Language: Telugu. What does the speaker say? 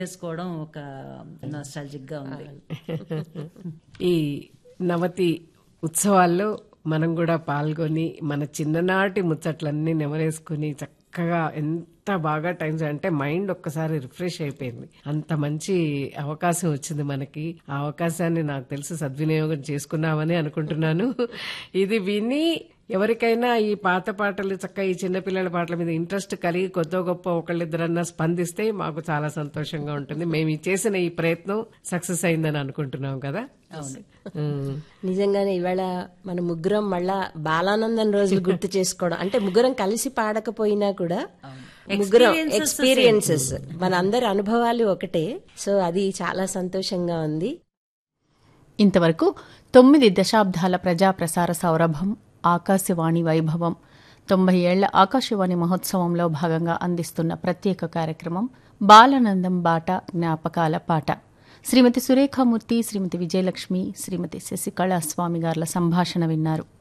చేసుకోవడం ఒక నాస్టాలజిక్ గా ఉంది ఈ నవతి ఉత్సవాల్లో మనం కూడా పాల్గొని మన చిన్ననాటి ముచ్చట్లన్నీ నెమరేసుకుని చక్కగా ఎంత బాగా టైం అంటే మైండ్ ఒక్కసారి రిఫ్రెష్ అయిపోయింది అంత మంచి అవకాశం వచ్చింది మనకి ఆ అవకాశాన్ని నాకు తెలిసి సద్వినియోగం చేసుకున్నామని అనుకుంటున్నాను ఇది విని ఎవరికైనా ఈ పాత పాటలు చక్కగా ఈ చిన్నపిల్లల పాటల మీద ఇంట్రెస్ట్ కలిగి కొత్త గొప్ప ఒకళ్ళిద్దరన్నా స్పందిస్తే మాకు చాలా సంతోషంగా ఉంటుంది మేము ఈ చేసిన ఈ ప్రయత్నం సక్సెస్ అయిందని అనుకుంటున్నాం కదా ఉమ్. నిజంగానే ఇవాళ మన ముగ్గురం మళ్ళా బాలానందం రోజులు గుర్తు చేసుకోవడం అంటే ముగ్గురం కలిసి పాడకపోయినా కూడా ముగ్గురం ఎక్స్పీరియన్సెస్ మన అందరి అనుభవాలు ఒకటే సో అది చాలా సంతోషంగా ఉంది ఇంతవరకు తొమ్మిది దశాబ్దాల ప్రజాప్రసార సౌరభం ఆకాశవాణి వైభవం తొంభై ఏళ్ల ఆకాశవాణి మహోత్సవంలో భాగంగా అందిస్తున్న ప్రత్యేక కార్యక్రమం బాలానందం బాట జ్ఞాపకాల పాట శ్రీమతి సురేఖామూర్తి శ్రీమతి విజయలక్ష్మి శ్రీమతి శశికళ స్వామి గార్ల సంభాషణ విన్నారు